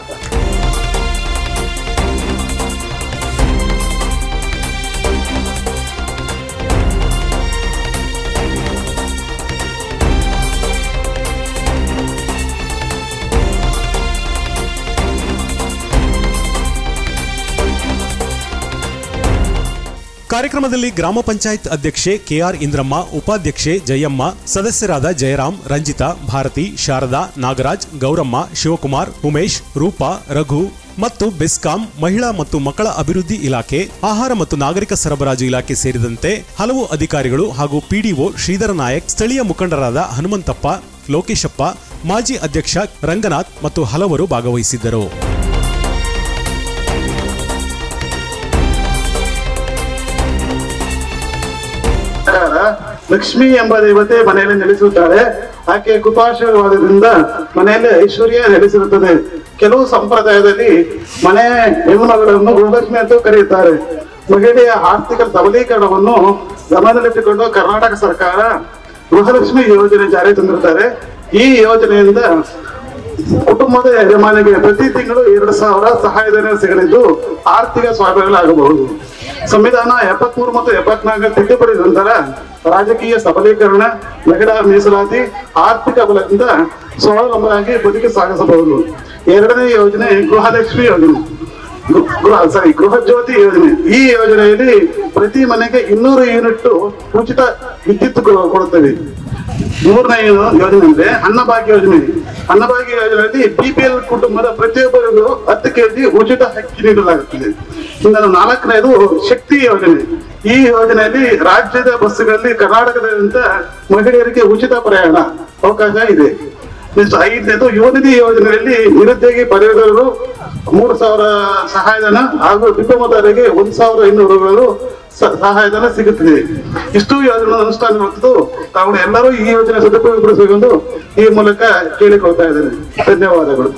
ಕಾರ್ಯಕ್ರಮದಲ್ಲಿ ಗ್ರಾಮ ಪಂಚಾಯತ್ ಅಧ್ಯಕ್ಷೆ ಕೆಆರ್ ಇಂದ್ರಮ್ಮ ಉಪಾಧ್ಯಕ್ಷೆ ಜಯಮ್ಮ ಸದಸ್ಯರಾದ ಜಯರಾಮ್ ರಂಜಿತಾ ಭಾರತಿ ಶಾರದಾ ನಾಗರಾಜ್ ಗೌರಮ್ಮ ಶಿವಕುಮಾರ್ ಉಮೇಶ್ ರೂಪಾ ರಘು ಮತ್ತು ಬೆಸ್ಕಾಂ ಮಹಿಳಾ ಮತ್ತು ಮಕ್ಕಳ ಅಭಿವೃದ್ಧಿ ಇಲಾಖೆ ಆಹಾರ ಮತ್ತು ನಾಗರಿಕ ಸರಬರಾಜು ಇಲಾಖೆ ಸೇರಿದಂತೆ ಹಲವು ಅಧಿಕಾರಿಗಳು ಹಾಗೂ ಪಿಡಿಒ ಶ್ರೀಧರ ನಾಯಕ್ ಸ್ಥಳೀಯ ಮುಖಂಡರಾದ ಹನುಮಂತಪ್ಪ ಲೋಕೇಶಪ್ಪ ಮಾಜಿ ಅಧ್ಯಕ್ಷ ರಂಗನಾಥ್ ಮತ್ತು ಹಲವರು ಭಾಗವಹಿಸಿದ್ದರು ಪ್ರಕಾರ ಲಕ್ಷ್ಮಿ ಎಂಬ ದೇವತೆ ಮನೆಯಲ್ಲಿ ನೆಲೆಸುತ್ತಾಳೆ ಆಕೆ ಕೃಪಾಶೀರ್ವಾದದಿಂದ ಮನೆಯಲ್ಲಿ ಐಶ್ವರ್ಯ ನೆಲೆಸಿರುತ್ತದೆ ಕೆಲವು ಸಂಪ್ರದಾಯದಲ್ಲಿ ಮನೆ ಹೆಣ್ಣುಮಗಳನ್ನು ಗೃಹಲಕ್ಷ್ಮಿ ಅಂತ ಕರೆಯುತ್ತಾರೆ ಮಹಿಳೆಯ ಆರ್ಥಿಕ ಸಬಲೀಕರಣವನ್ನು ಗಮನದಲ್ಲಿಟ್ಟುಕೊಂಡು ಕರ್ನಾಟಕ ಸರ್ಕಾರ ಗೃಹಲಕ್ಷ್ಮಿ ಯೋಜನೆ ಜಾರಿ ತಂದಿರುತ್ತಾರೆ ಈ ಯೋಜನೆಯಿಂದ ಕುಟುಂಬದ ಯಜಮಾನಿಗೆ ಪ್ರತಿ ತಿಂಗಳು ಎರಡು ಸಾವಿರ ಸಹಾಯಧನ ಸಿಗಲಿದ್ದು ಆರ್ಥಿಕ ಸ್ವಾವಲಂಬನೆಯಾಗಬಹುದು ಸಂವಿಧಾನ ಎಪ್ಪತ್ಮೂರು ಮತ್ತು ಎಪ್ಪತ್ನಾಲ್ಕು ತಿದ್ದುಪಡಿ ನಂತರ ರಾಜಕೀಯ ಸಬಲೀಕರಣ ಮಹಿಳಾ ಮೀಸಲಾತಿ ಆರ್ಥಿಕ ಬಲದಿಂದ ಸ್ವಾವಲಂಬನಾಗಿ ಬದುಕಿ ಸಾಗಿಸಬಹುದು ಎರಡನೇ ಯೋಜನೆ ಗೃಹಲಕ್ಷ್ಮಿ ಯೋಜನೆ ಗೃ- ಗೃಹ ಸಾರಿ ಗೃಹ ಜ್ಯೋತಿ ಯೋಜನೆ ಈ ಯೋಜನೆಯಲ್ಲಿ ಪ್ರತಿ ಮನೆಗೆ ಇನ್ನೂರು ಯೂನಿಟ್ ಉಚಿತ ವಿದ್ಯುತ್ ಕೊ- ಕೊಡುತ್ತೇವೆ ಮೂರನೇ ಯೋ- ಯೋಜನೆ ಅಂದ್ರೆ ಅನ್ನಭಾಗ್ಯ ಯೋಜನೆ ಅನ್ನಭಾಗ್ಯ ಯೋಜನೆಯಲ್ಲಿ ಬಿಪಿಎಲ್ ಕುಟುಂಬದ ಪ್ರತಿಯೊಬ್ಬರಿಗೂ ಹತ್ತು ಕೆಜಿ ಉಚಿತ ಅಕ್ಕಿ ನೀಡಲಾಗುತ್ತದೆ ಇನ್ನು ನಾಲ್ಕನೇದು ಶಕ್ತಿ ಯೋಜನೆ ಈ ಯೋಜನೆಯಲ್ಲಿ ರಾಜ್ಯದ ಬಸ್ಸುಗಳಲ್ಲಿ ಕರ್ನಾಟಕದಾದ್ಯಂತ ಮಹಿಳೆಯರಿಗೆ ಉಚಿತ ಪ್ರಯಾಣ ಅವಕಾಶ ಇದೆ ನೆಕ್ಸ್ಟ್ ಐದನೇದು ಯುವನಿಧಿ ಯೋಜನೆಯಲ್ಲಿ ನಿರುದ್ಯೋಗಿ ಪದವೀಧರರು ಮೂರು ಸಾವಿರ ಸಹಾಯಧನ ಹಾಗೂ ಡಿಪ್ಲೊಮಾದಾರರಿಗೆ ಒಂದ್ ಸಾವಿರ ಐನೂರು ರೂಪಾಯಿಗಳು ಸ- ಸಹಾಯಧನ ಸಿಗುತ್ತದೆ ಇಷ್ಟು ಯೋಜನೆ ಅನುಷ್ಠಾನಗೊಳ್ಳುತ್ತಿದ್ದು ತಾವು ಎಲ್ಲರೂ ಈ ಯೋಜನೆ ಸದುಪಯೋಗಪಡಿಸಬೇಕೆಂದು ಈ ಮೂಲಕ ಕೇಳಿಕೊಳ್ತಾ ಇದ್ದೇನೆ ಧನ್ಯವಾದಗಳು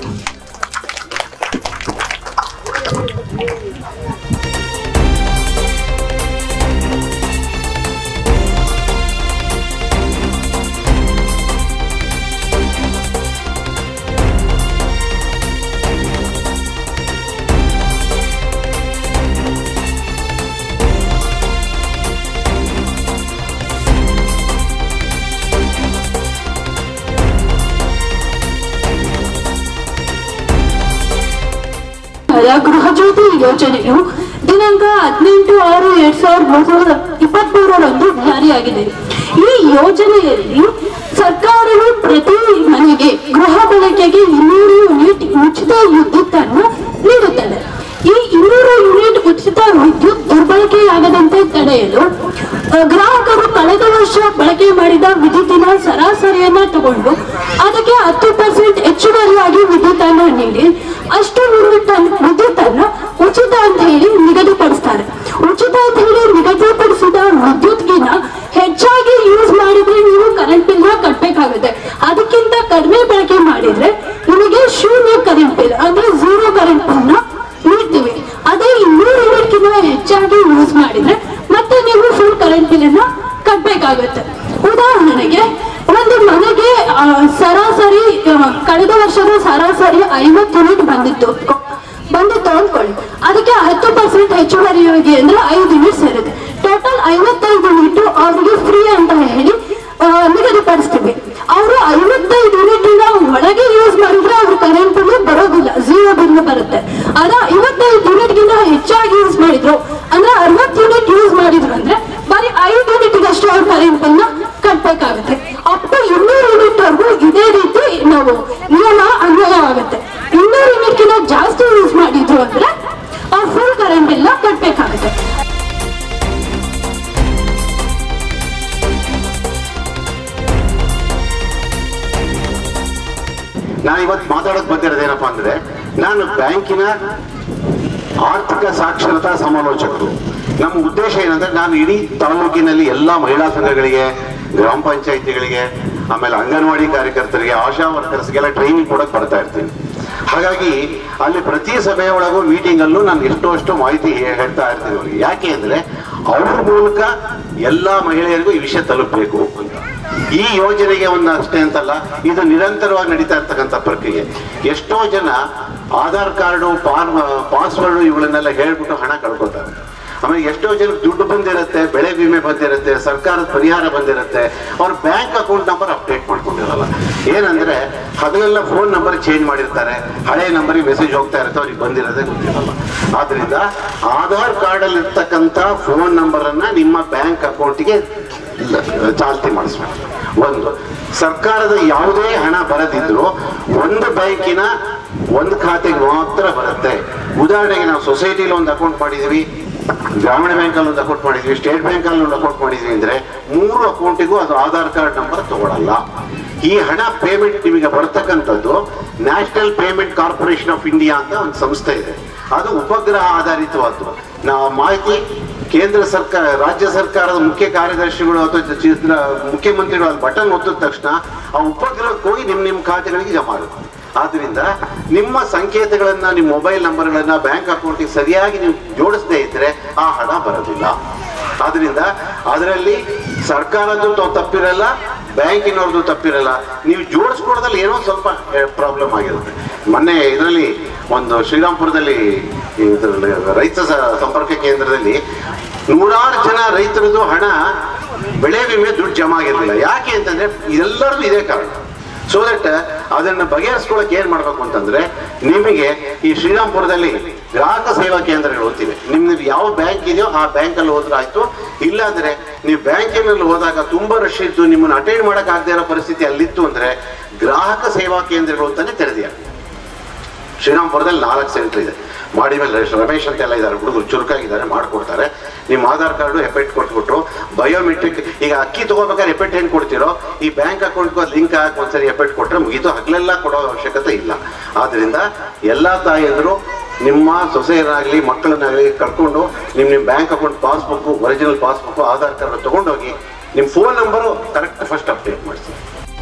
ಗೃಹ ಜ್ಯೋತಿ ಯೋಜನೆಯು ದಿನಾಂಕ ಹದಿನೆಂಟು ಆರು ಎರಡ್ ಸಾವಿರದ ಇಪ್ಪತ್ತ್ ಮೂರರಂದು ಜಾರಿಯಾಗಿದೆ ಈ ಯೋಜನೆಯಲ್ಲಿ ಸರ್ಕಾರವು ಪ್ರತಿ ಮನೆಗೆ ಗೃಹ ಬಳಕೆಗೆ ಇನ್ನೂರು ಯೂನಿಟ್ ಉಚಿತ ವಿದ್ಯುತ್ ಅನ್ನು ನೀಡುತ್ತದೆ ಈ ಇನ್ನೂರು ಯೂನಿಟ್ ಉಚಿತ ವಿದ್ಯುತ್ ದುರ್ಬಳಕೆಯಾಗದಂತೆ ತಡೆಯಲು ಆ, ಗ್ರಾಹಕರು ಕಳೆದ ವರ್ಷ ಬಳಕೆ ಮಾಡಿದ ವಿದ್ಯುತ್ತಿನ ಸರಾಸರಿಯನ್ನ ತಗೊಂಡು ಅದಕ್ಕೆ ಹತ್ತು ಪರ್ಸೆಂಟ್ ಹೆಚ್ಚುವರಿಯಾಗಿ ವಿದ್ಯುತ್ ಅನ್ನು ನೀಡಿ ಅಷ್ಟು ಯೂನಿಟ್ ಅನ್ನು ವಿದ್ಯುತ್ ಅನ್ನು ಉಚಿತ ಅಂತ ಹೇಳಿ ನಿಗದಿಪಡಿಸ್ತಾರೆ ಉಚಿತ ಅಂತ ಹೇಳಿ ನಿಗದಿಪಡಿಸಿದ ವಿದ್ಯುತ್ಗಿನ ಹೆಚ್ಚಾಗಿ ಯೂಸ್ ಮಾಡಿದ್ರೆ ನೀವು ಕರೆಂಟ್ ಬಿಲ್ ಕಟ್ಬೇಕಾಗುತ್ತೆ ಅದಕ್ಕಿಂತ ಕಡಿಮೆ ಬಳಕೆ ಮಾಡಿದ್ರೆ ನಿಮಗೆ ಶೂನ್ಯ ಕರೆಂಟ್ ಬಿಲ್ ಅಂದ್ರೆ ಝೀರೋ ಕರೆಂಟ್ ಬಿಲ್ ನ ನೀಡ್ತೀವಿ ಅದೇ ಇನ್ನೂರು ಯೂನಿಟ್ಗಿಂತ ಹೆಚ್ಚಾಗಿ ಯೂಸ್ ಮಾಡಿದ್ರೆ ಮತ್ತೆ ನೀವು ಫುಲ್ ಕರೆಂಟ್ ಬಿಲ್ ಅನ್ನ ಕಟ್ಬೇಕಾಗುತ್ತೆ ಉದಾಹರಣೆಗೆ ಒಂದು ಮನೆಗೆ ಆ, ಸರಾಸರಿ ಆ, ಕಳೆದ ವರ್ಷದ ಸರಾಸರಿ ಐವತ್ತು ಯೂನಿಟ್ ಬಂದಿತ್ತು ಬಂದಿತ್ತು ಅಂದ್ಕೊಳ್ಳಿ ಅದಕ್ಕೆ ಹತ್ತು ಪರ್ಸೆಂಟ್ ಹೆಚ್ಚುವರಿಯಾಗಿ ಅಂದ್ರೆ ಐದು ಯೂನಿಟ್ ಸೇರುತ್ತೆ ಟೋಟಲ್ ಐವತ್ತೈದು ಯೂನಿಟ್ ಅವರಿಗೆ ಫ್ರೀ ಅಂತ ಹೇಳಿ ಆ, ನಿಗದಿಪಡಿಸ್ತೀವಿ ಅವರು ಐವತ್ತೈದು ಯೂನಿಟಿನ ಒಳಗೆ ಯೂಸ್ ಮಾಡಿದ್ರೆ ಅವ್ರ ಕರೆಂಟ್ ಬಿಲ್ ಬರೋದಿಲ್ಲ ಝೀರೋ ಬಿಲ್ ಬರುತ್ತೆ ಅದ ಐವತ್ತೈದು ಯೂನಿಟ್ಗಿಂತ ಹೆಚ್ಚಾಗಿ ಯೂಸ್ ಮಾಡಿದ್ರು ಅಂದ್ರೆ ಅರವತ್ತು ಯೂನಿಟ್ ಯೂಸ್ ಮಾಡಿದ್ರು ಅಂದ್ರೆ ಬರೀ ಐದು ಯೂನಿಟ್ಗಷ್ಟು ಅವ್ರ ಕರೆಂಟ್ ಬಿಲ್ ನ ಕಟ್ಬೇಕಾಗುತ್ತೆ ಅಪ್ ಟು ಇನ್ನೂರು ಯೂನಿಟ್ ವರೆಗೂ ಇದೇ ರೀತಿ ನಾವು ನಿಯಮ ಅನ್ವಯವಾಗುತ್ತೆ ಇನ್ನೂರು ಯೂನಿಟ್ಗಿಂತ ಜಾಸ್ತಿ ಯೂಸ್ ಮಾಡಿದ್ರು ಅಂದ್ರೆ ಅವ್ರ ಫುಲ್ ಕರೆಂಟ್ ಬಿಲ್ ನ ಕಟ್ಬೇಕಾಗುತ್ತೆ ನಾನು ಇವತ್ತು ಮಾತಾಡೋಕೆ ಬಂದಿರೋದೇನಪ್ಪ ಅಂದ್ರೆ ನಾನು ಬ್ಯಾಂಕಿನ ಆರ್ಥಿಕ ಸಾಕ್ಷರತಾ ಸಮಾಲೋಚಕರು ನಮ್ಮ ಉದ್ದೇಶ ಏನಂದ್ರೆ ನಾನು ಇಡೀ ತಾಲೂಕಿನಲ್ಲಿ ಎಲ್ಲಾ ಮಹಿಳಾ ಸಂಘಗಳಿಗೆ ಗ್ರಾಮ ಪಂಚಾಯಿತಿಗಳಿಗೆ ಆಮೇಲೆ ಅಂಗನವಾಡಿ ಕಾರ್ಯಕರ್ತರಿಗೆ ಆಶಾ ವರ್ಕರ್ಸ್ಗೆಲ್ಲ ಟ್ರೈನಿಂಗ್ ಕೊಡಕ್ ಬರ್ತಾ ಇರ್ತೀನಿ ಹಾಗಾಗಿ ಅಲ್ಲಿ ಪ್ರತಿ ಸಭೆಯ ಒಳಗೂ ಮೀಟಿಂಗ್ ಅಲ್ಲೂ ನಾನು ಎಷ್ಟೋ ಅಷ್ಟು ಮಾಹಿತಿ ಹೇ- ಹೇಳ್ತಾ ಇರ್ತೀನಿ ಅವ್ರಿಗೆ ಯಾಕೆ ಅಂದ್ರೆ ಅವ್ರ ಮೂಲಕ ಎಲ್ಲಾ ಮಹಿಳೆಯರಿಗೂ ಈ ವಿಷಯ ತಲುಪಬೇಕು ಅಂತ ಈ ಯೋಜನೆಗೆ ಒಂದು ಅಷ್ಟೇ ಅಂತಲ್ಲ ಇದು ನಿರಂತರವಾಗಿ ನಡೀತಾ ಇರ್ತಕ್ಕಂಥ ಪ್ರಕ್ರಿಯೆ ಎಷ್ಟೋ ಜನ ಆಧಾರ್ ಕಾರ್ಡು ಪಾನ್ ಪಾಸ್ವರ್ಡ್ ಇವುಗಳನ್ನೆಲ್ಲ ಹೇಳ್ಬಿಟ್ಟು ಹಣ ಕಳ್ಕೊತಾರೆ ಆಮೇಲೆ ಎಷ್ಟೋ ಜನಕ್ಕೆ ದುಡ್ಡು ಬಂದಿರುತ್ತೆ ಬೆಳೆ ವಿಮೆ ಬಂದಿರುತ್ತೆ ಸರ್ಕಾರದ ಪರಿಹಾರ ಬಂದಿರುತ್ತೆ ಅವ್ರ ಬ್ಯಾಂಕ್ ಅಕೌಂಟ್ ನಂಬರ್ ಅಪ್ಡೇಟ್ ಮಾಡ್ಕೊಂಡಿರಲ್ಲ ಏನಂದ್ರೆ ಹಗಲೆಲ್ಲ ಫೋನ್ ನಂಬರ್ ಚೇಂಜ್ ಮಾಡಿರ್ತಾರೆ ಹಳೆ ನಂಬರಿಗೆ ಮೆಸೇಜ್ ಹೋಗ್ತಾ ಇರುತ್ತೆ ಅವ್ರಿಗೆ ಬಂದಿರೋದೇ ಗೊತ್ತಿರಲ್ಲ ಆದ್ರಿಂದ ಆಧಾರ್ ಕಾರ್ಡ್ ಅಲ್ಲಿ ಇರ್ತಕ್ಕಂಥ ಫೋನ್ ನಂಬರ್ ಅನ್ನ ನಿಮ್ಮ ಬ್ಯಾಂಕ್ ಅಕೌಂಟಿಗೆ ಚಾಲ್ತಿ ಮಾಡಿಸ್ಬೇಕು ಒಂದು ಸರ್ಕಾರದ ಯಾವುದೇ ಹಣ ಬರದಿದ್ರು ಒಂದು ಬ್ಯಾಂಕಿನ ಒಂದು ಖಾತೆಗೆ ಮಾತ್ರ ಬರುತ್ತೆ ಉದಾಹರಣೆಗೆ ನಾವು ಸೊಸೈಟಿಲಿ ಒಂದು ಅಕೌಂಟ್ ಮಾಡಿದೀವಿ ಗ್ರಾಮೀಣ ಬ್ಯಾಂಕ್ ಅಲ್ಲಿ ಒಂದು ಅಕೌಂಟ್ ಮಾಡಿದ್ವಿ ಸ್ಟೇಟ್ ಬ್ಯಾಂಕ್ ಅಲ್ಲಿ ಒಂದು ಅಕೌಂಟ್ ಮಾಡಿದ್ವಿ ಅಂದ್ರೆ ಮೂರು ಅಕೌಂಟಿಗೂ ಅದು ಆಧಾರ್ ಕಾರ್ಡ್ ನಂಬರ್ ತಗೊಳಲ್ಲ ಈ ಹಣ ಪೇಮೆಂಟ್ ನಿಮಗೆ ಬರ್ತಕ್ಕಂಥದ್ದು national payment corporation of India ಅಂತ ಒಂದು ಸಂಸ್ಥೆ ಇದೆ ಅದು ಉಪಗ್ರಹ ಆಧಾರಿತವಾದ್ದು ನಾವು ಮಾಹಿತಿ ಕೇಂದ್ರ ಸರ್ಕಾರ ರಾಜ್ಯ ಸರ್ಕಾರದ ಮುಖ್ಯ ಕಾರ್ಯದರ್ಶಿಗಳು ಅಥವಾ ಚ- ಚಿತ್ರ ಮುಖ್ಯಮಂತ್ರಿಗಳು ಅಲ್ಲಿ ಬಟನ್ ಒತ್ತಿದ ತಕ್ಷಣ ಆ ಉಪಗ್ರಹಕ್ಕೆ ಹೋಗಿ ನಿಮ್ ನಿಮ್ ಖಾತೆಗಳಿಗೆ ಜಮಾ ಆಗುತ್ತೆ ಆದ್ರಿಂದ ನಿಮ್ಮ ಸಂಕೇತಗಳನ್ನ ನಿಮ್ಮ ಮೊಬೈಲ್ ನಂಬರ್ಗಳನ್ನ ಬ್ಯಾಂಕ್ ಅಕೌಂಟಿಗೆ ಸರಿಯಾಗಿ ನೀವು ಜೋಡಿಸದೇ ಇದ್ರೆ ಆ ಹಣ ಬರೋದಿಲ್ಲ ಆದ್ರಿಂದ ಅದರಲ್ಲಿ ಸರ್ಕಾರದ್ದು ತ- ತಪ್ಪಿರಲ್ಲ ಬ್ಯಾಂಕಿನವ್ರದ್ದು ತಪ್ಪಿರಲ್ಲ ನೀವು ಜೋಡಿಸ್ಕೊಡೋದ್ರಲ್ಲಿ ಏನೋ ಸ್ವಲ್ಪ ಪ್ರಾಬ್ಲಮ್ ಆಗಿರುತ್ತೆ ಮೊನ್ನೆ ಇದರಲ್ಲಿ ಒಂದು ಶ್ರೀರಾಮ್ಪುರದಲ್ಲಿ ಇದ್ರಲ್ಲಿ ರೈತ ಸ- ಸಂಪರ್ಕ ಕೇಂದ್ರದಲ್ಲಿ ನೂರಾರು ಜನ ರೈತರದ್ದು ಹಣ ಬೆಳೆ ವಿಮೆ ದುಡ್ಡು ಜಮಾ ಆಗಿರಲಿಲ್ಲ ಯಾಕೆ ಅಂತಂದ್ರೆ ಎಲ್ಲರದು ಇದೇ ಕಾರಣ ಸೊ ದಟ್ ಅದನ್ನ ಬಗೆಹರಿಸ್ಕೊಳಕ್ ಏನ್ ಮಾಡ್ಬೇಕು ಅಂತಂದ್ರೆ ನಿಮಗೆ ಈ ಶ್ರೀರಾಮ್ಪುರದಲ್ಲಿ ಗ್ರಾಹಕ ಸೇವಾ ಕೇಂದ್ರಗಳು ಹೋಗ್ತಿವೆ ನಿಮ್ದು ಯಾವ ಬ್ಯಾಂಕ್ ಇದೆಯೋ ಆ ಬ್ಯಾಂಕ್ ಅಲ್ಲಿ ಹೋದ್ರೆ ಆಯ್ತು ಇಲ್ಲಾಂದ್ರೆ ನೀವು ಬ್ಯಾಂಕಿನಲ್ಲಿ ಹೋದಾಗ ತುಂಬಾ ರಶ್ ಇದ್ದು ನಿಮ್ಮನ್ನ ಅಟೆಂಡ್ ಮಾಡಕ್ ಆಗದೆ ಇರೋ ಪರಿಸ್ಥಿತಿ ಅಲ್ಲಿತ್ತು ಅಂದ್ರೆ ಗ್ರಾಹಕ ಸೇವಾ ಕೇಂದ್ರಗಳು ಅಂತಾನೆ ತೆರೆದಿದ್ದಾರೆ ಶ್ರೀರಾಮ್ಪುರದಲ್ಲಿ ನಾಲ್ಕು ಸೆಂಟರ್ ಇದೆ ಮಾಡಿ ಮೇಲೆ ರಮೇಶ್- ರಮೇಶ್ ಅಂತ ಎಲ್ಲ ಇದ್ದಾರೆ ಹುಡುಗರು ಚುರುಕಾಗಿದ್ದಾರೆ ಮಾಡ್ಕೊಡ್ತಾರೆ ನಿಮ್ಮ ಆಧಾರ್ ಕಾರ್ಡು ಎಫೆಕ್ಟ್ ಕೊಟ್ಬಿಟ್ರು ಬಯೋಮೆಟ್ರಿಕ್ ಈಗ ಅಕ್ಕಿ ತಗೋಬೇಕಾದ್ರೆ ಎಫೆಕ್ಟ್ ಏನು ಕೊಡ್ತಿರೋ ಈ ಬ್ಯಾಂಕ್ ಅಕೌಂಟ್ಗೂ ಲಿಂಕ್ ಹಾಕಿ ಒಂದ್ಸರಿ ಎಫೆಕ್ಟ್ ಕೊಟ್ಟರೆ ಮುಗೀತು ಹಗಲೆಲ್ಲ ಕೊಡೋ ಅವಶ್ಯಕತೆ ಇಲ್ಲ ಆದ್ರಿಂದ ಎಲ್ಲ ತಾಯಿಯಂದರು ನಿಮ್ಮ ಸೊಸೆಯರಾಗಲಿ ಮಕ್ಕಳನ್ನಾಗಲಿ ಕರ್ಕೊಂಡು ನಿಮ್ಮ ನಿಮ್ಮ bank account passbook original passbook Aadhaar card ತಗೊಂಡೋಗಿ ನಿಮ್ಮ phone number correct first update ಮಾಡಿಸಿ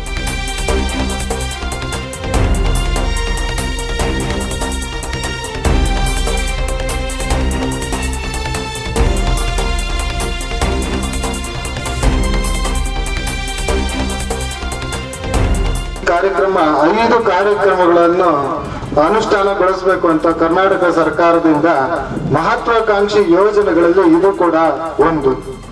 ಕಾರ್ಯಕ್ರಮ ಐದು ಕಾರ್ಯಕ್ರಮಗಳನ್ನು ಅನುಷ್ಠಾನಗೊಳಿಸಬೇಕು ಅಂತ ಕರ್ನಾಟಕ ಸರ್ಕಾರದಿಂದ ಮಹತ್ವಾಕಾಂಕ್ಷಿ ಯೋಜನೆಗಳಲ್ಲಿ ಇದು ಕೂಡ ಒಂದು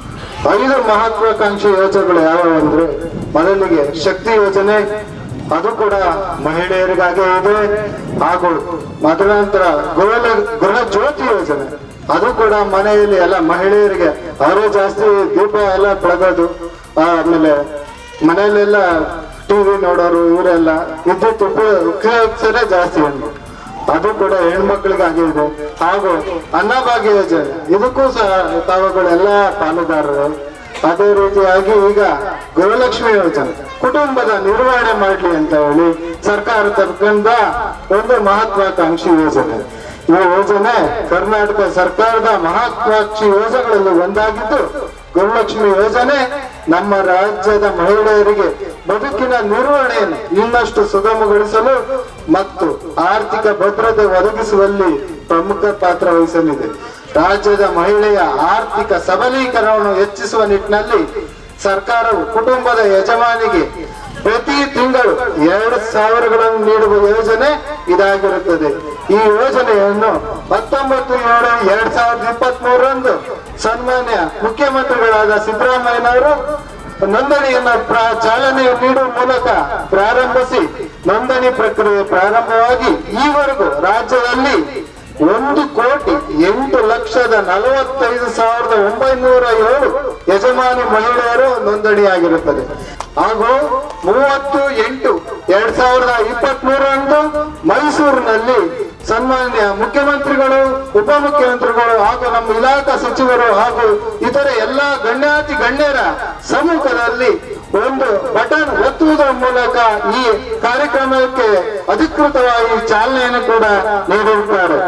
ಐದು ಮಹತ್ವಾಕಾಂಕ್ಷಿ ಯೋಜನೆಗಳು ಯಾವ್ಯಾವ ಅಂದ್ರೆ ಮೊದಲಿಗೆ ಶಕ್ತಿ ಯೋಜನೆ ಅದು ಕೂಡ ಮಹಿಳೆಯರಿಗಾಗೇ ಇದೆ ಹಾಗೂ ಮತನಂತರ ಗೃಹ ಗೃಹ ಜ್ಯೋತಿ ಯೋಜನೆ ಅದು ಕೂಡ ಮನೆಯಲ್ಲಿ ಎಲ್ಲ ಮಹಿಳೆಯರಿಗೆ ಅವರೇ ಜಾಸ್ತಿ ದೀಪ ಎಲ್ಲ ಬೆಳಗೋದು ಆಮೇಲೆ ಮನೆಯಲ್ಲೆಲ್ಲ ಟಿವಿ ನೋಡೋರು ಇವರೆಲ್ಲ ವಿದ್ಯುತ್ ಉಪ- ಉಪಯೋಗಿಸೋದೇ ಜಾಸ್ತಿ ಹೆಣ್ಣು ಅದು ಕೂಡ ಹೆಣ್ಮಕ್ಳಿಗಾಗಿ ಇದೆ ಹಾಗೂ ಅನ್ನಭಾಗ್ಯ ಯೋಜನೆ ಇದಕ್ಕೂ ಸಹ ತಾವುಗಳೆಲ್ಲ ಪಾಲುದಾರರು ಅದೇ ರೀತಿಯಾಗಿ ಈಗ ಗೃಹಲಕ್ಷ್ಮಿ ಯೋಜನೆ ಕುಟುಂಬದ ನಿರ್ವಹಣೆ ಮಾಡ್ಲಿ ಅಂತ ಹೇಳಿ ಸರ್ಕಾರ ತಗೊಂಡ ಒಂದು ಮಹತ್ವಾಕಾಂಕ್ಷಿ ಯೋಜನೆ ಈ ಯೋಜನೆ ಕರ್ನಾಟಕ ಸರ್ಕಾರದ ಮಹತ್ವಾಕಾಂಕ್ಷಿ ಯೋಜನೆಗಳಲ್ಲಿ ಒಂದಾಗಿದ್ದು ಗೃಹಲಕ್ಷ್ಮಿ ಯೋಜನೆ ನಮ್ಮ ರಾಜ್ಯದ ಮಹಿಳೆಯರಿಗೆ ಬದುಕಿನ ನಿರ್ವಹಣೆಯನ್ನು ಇನ್ನಷ್ಟು ಸುಗಮಗೊಳಿಸಲು ಮತ್ತು ಆರ್ಥಿಕ ಭದ್ರತೆ ಒದಗಿಸುವಲ್ಲಿ ಪ್ರಮುಖ ಪಾತ್ರ ವಹಿಸಲಿದೆ ರಾಜ್ಯದ ಮಹಿಳೆಯ ಆರ್ಥಿಕ ಸಬಲೀಕರಣವನ್ನು ಹೆಚ್ಚಿಸುವ ನಿಟ್ಟಿನಲ್ಲಿ ಸರ್ಕಾರವು ಕುಟುಂಬದ ಯಜಮಾನಿಗೆ ಪ್ರತಿ ತಿಂಗಳು ಎರಡು ಸಾವಿರಗಳನ್ನು ನೀಡುವ ಯೋಜನೆ ಇದಾಗಿರುತ್ತದೆ ಈ ಯೋಜನೆಯನ್ನು ಹತ್ತೊಂಬತ್ತು ಏಳು ಎರಡ್ ಸಾವಿರದ ಇಪ್ಪತ್ತ್ ಮೂರರಂದು ಸನ್ಮಾನ್ಯ ಮುಖ್ಯಮಂತ್ರಿಗಳಾದ ಸಿದ್ದರಾಮಯ್ಯನವರು ನೋಂದಣಿಯನ್ನು ಪ್ರ- ಚಾಲನೆ ನೀಡುವ ಮೂಲಕ ಪ್ರಾರಂಭಿಸಿ ನೋಂದಣಿ ಪ್ರಕ್ರಿಯೆ ಪ್ರಾರಂಭವಾಗಿ ಈವರೆಗೂ ರಾಜ್ಯದಲ್ಲಿ ಒಂದು ಕೋಟಿ ಎಂಟು ಲಕ್ಷದ ನಲವತ್ತೈದು ಸಾವಿರದ ಒಂಬೈನೂರ ಏಳು ಯಜಮಾನಿ ಮಹಿಳೆಯರು ನೋಂದಣಿಯಾಗಿರುತ್ತದೆ ಹಾಗೂ ಮೂವತ್ತು ಎಂಟು ಎರಡ್ ಸಾವಿರದ ಇಪ್ಪತ್ತ್ ಮೂರರಂದು ಮೈಸೂರಿನಲ್ಲಿ ಸನ್ಮಾನ್ಯ ಮುಖ್ಯಮಂತ್ರಿಗಳು ಉಪಮುಖ್ಯಮಂತ್ರಿಗಳು ಹಾಗೂ ನಮ್ಮ ಇಲಾಖಾ ಸಚಿವರು ಹಾಗೂ ಇತರೆ ಎಲ್ಲಾ ಗಣ್ಯಾತಿ ಗಣ್ಯರ ಸಮ್ಮುಖದಲ್ಲಿ ಒಂದು ಬಟನ್ ಒತ್ತುವುದರ ಮೂಲಕ ಈ ಕಾರ್ಯಕ್ರಮಕ್ಕೆ ಅಧಿಕೃತವಾಗಿ ಚಾಲನೆಯನ್ನು ಕೂಡ ನೀಡಿರುತ್ತಾರೆ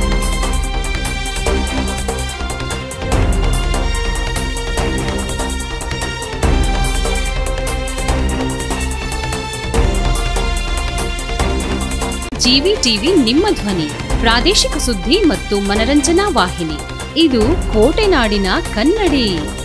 ಜಿವಿ ಟಿವಿ ನಿಮ್ಮ ಧ್ವನಿ ಪ್ರಾದೇಶಿಕ ಸುದ್ದಿ ಮತ್ತು ಮನರಂಜನಾ ವಾಹಿನಿ ಇದು ಕೋಟೆನಾಡಿನ ಕನ್ನಡಿ